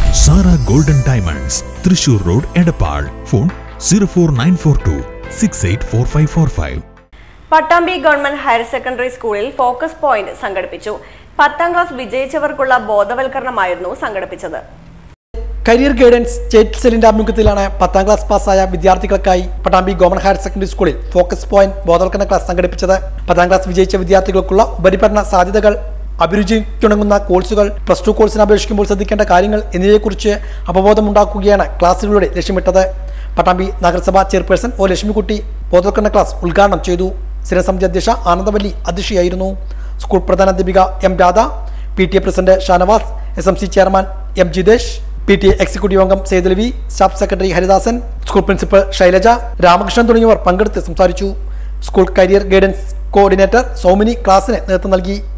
Sara golden diamonds Thrissur road Edappal phone zero four nine four two six eight four five four five Pattambi government higher secondary സ്കൂളിൽ focus point സംഘടിപ്പിച്ചു പത്താം class വിജയിച്ചവർക്കുള്ള ബോധവൽക്കരണമായിരുന്നു സംഘടിപ്പിച്ചത് career guidance state സെല്ലിന്റെ ആഭിമുഖ്യത്തിലാണ് പത്താം class പാസ്സായ വിദ്യാർത്ഥികൾക്കായി പട്ടാമ്പി ഗവൺമെന്റ് ഹയർ സെക്കൻഡറി സ്കൂളിൽ ഫോക്കസ് പോയിന്റ് ബോധവൽക്കരണ ക്ലാസ് സംഘടിപ്പിച്ചത് പത്താം ക്ലാസ് വിജയിച്ച വിദ്യാർത്ഥികൾക്കുള്ള ഉപരിപഠന സാധ്യതകൾ അഭിരുചിക്കുണങ്ങുന്ന കോഴ്സുകൾ പ്ലസ് ടു കോഴ്സിന് അപേക്ഷിക്കുമ്പോൾ ശ്രദ്ധിക്കേണ്ട കാര്യങ്ങൾ എന്നിവയെക്കുറിച്ച് അവബോധമുണ്ടാക്കുകയാണ് ക്ലാസ്സുകളുടെ ലക്ഷ്യമിട്ടത് പട്ടാമ്പി നഗരസഭാ ചെയർപേഴ്സൺ ഒ ലക്ഷ്മിക്കുട്ടി ബോധവൽക്കരണ ക്ലാസ് ഉദ്ഘാടനം ചെയ്തു സ്ഥിരസമിതി അധ്യക്ഷ ആനന്ദവല്ലി അധ്യക്ഷയായിരുന്നു സ്കൂൾ പ്രധാനാധ്യാപിക M Radha P T A president Shanavas S M C chairman M Jithesh P T A executive അംഗം Sethulavi staff secretary Haridasan school principal Shailaja Ramakrishnan തുടങ്ങിയവർ പങ്കെടുത്ത് സംസാരിച്ചു school career guidance coordinator Soumini ക്ലാസിന് നേതൃത്വം നൽകി